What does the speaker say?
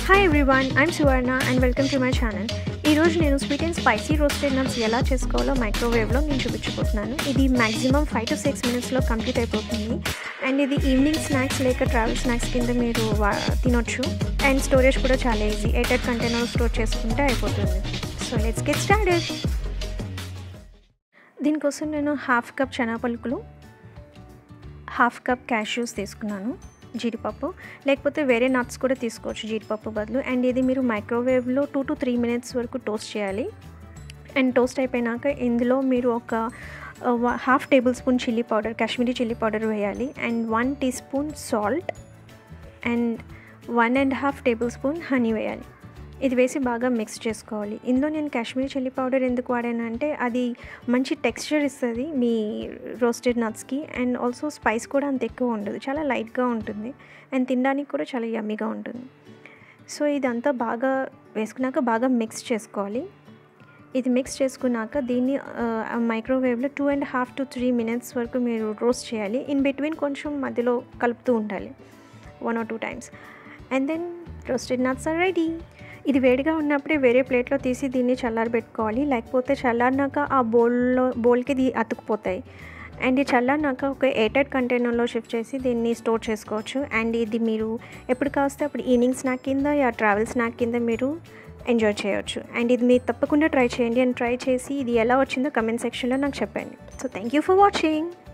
hi everyone I'm Suvarna and welcome to my channel ఈరోజు నేను sweet and spicy roasted nuts ఎలా చేసుకోవాలో మైక్రోవేవ్లో నేను చూపించబోతున్నాను ఇది మ్యాక్సిమం ఫైవ్ టు సిక్స్ మినిట్స్లో కంప్లీట్ అయిపోతుంది అండ్ ఇది ఈవినింగ్ స్నాక్స్ లేక ట్రావెల్ స్నాక్స్ కింద మీరు వా- తినొచ్చు అండ్ స్టోరేజ్ కూడా చాలా ఈజీ ఎయిటెడ్ కంటైనర్ స్టోర్ చేసుకుంటే అయిపోతుంది సో లెట్స్ గెట్ స్టార్టెడ్ దీనికోసం నేను హాఫ్ కప్ పలుకులు హాఫ్ కప్ క్యాష్యూస్ తీసుకున్నాను జీడిపప్పు లేకపోతే వేరే నట్స్ కూడా తీసుకోవచ్చు జీడిపప్పు బదులు అండ్ ఇది మీరు మైక్రోవేవ్లో టూ టు త్రీ మినిట్స్ వరకు టోస్ట్ చేయాలి అండ్ టోస్ట్ అయిపోయినాక ఇందులో మీరు ఒక half tablespoon chilli powder Kashmiri chilli powder వేయాలి and one teaspoon salt and one and half tablespoon honey వేయాలి ఇది వేసి బాగా మిక్స్ చేసుకోవాలి ఇందులో నేను కాశ్మీరీ చిల్లీ పౌడర్ ఎందుకు వాడానంటే అది మంచి టెక్స్చర్ ఇస్తుంది మీ రోస్టెడ్ నట్స్కి అండ్ ఆల్సో స్పైస్ కూడా అంత ఎక్కువ ఉండదు చాలా లైట్గా ఉంటుంది అండ్ తినడానికి కూడా చాలా యమ్మీగా ఉంటుంది సో ఇదంతా బాగా వేసుకున్నాక బాగా మిక్స్ చేసుకోవాలి ఇది మిక్స్ చేసుకున్నాక దీన్ని మైక్రోవేవ్లో two and half to three minutes వరకు మీరు రోస్ట్ చేయాలి ఇన్ బిట్వీన్ కొంచెం మధ్యలో కలుపుతూ ఉండాలి one or two times and then roasted nuts are ready ఇది వేడిగా ఉన్నప్పుడే వేరే ప్లేట్లో తీసి దీన్ని చల్లారబెట్టుకోవాలి లేకపోతే చల్లారినాక ఆ బౌల్లో బౌల్కి ఇది అతుకుపోతాయి అండ్ ఈ చల్లారినాక ఒక ఎయిటెడ్ కంటైనర్లో షిఫ్ట్ చేసి దీన్ని స్టోర్ చేసుకోవచ్చు అండ్ ఇది మీరు ఎప్పుడు కాస్తే అప్పుడు ఈవినింగ్ స్నాక్ కింద యా ట్రావెల్ స్నాక్ కింద మీరు ఎంజాయ్ చేయొచ్చు అండ్ ఇది మీరు తప్పకుండా ట్రై చేయండి అండ్ ట్రై చేసి ఇది ఎలా వచ్చిందో కమెంట్ సెక్షన్లో నాకు చెప్పండి so thank you for watching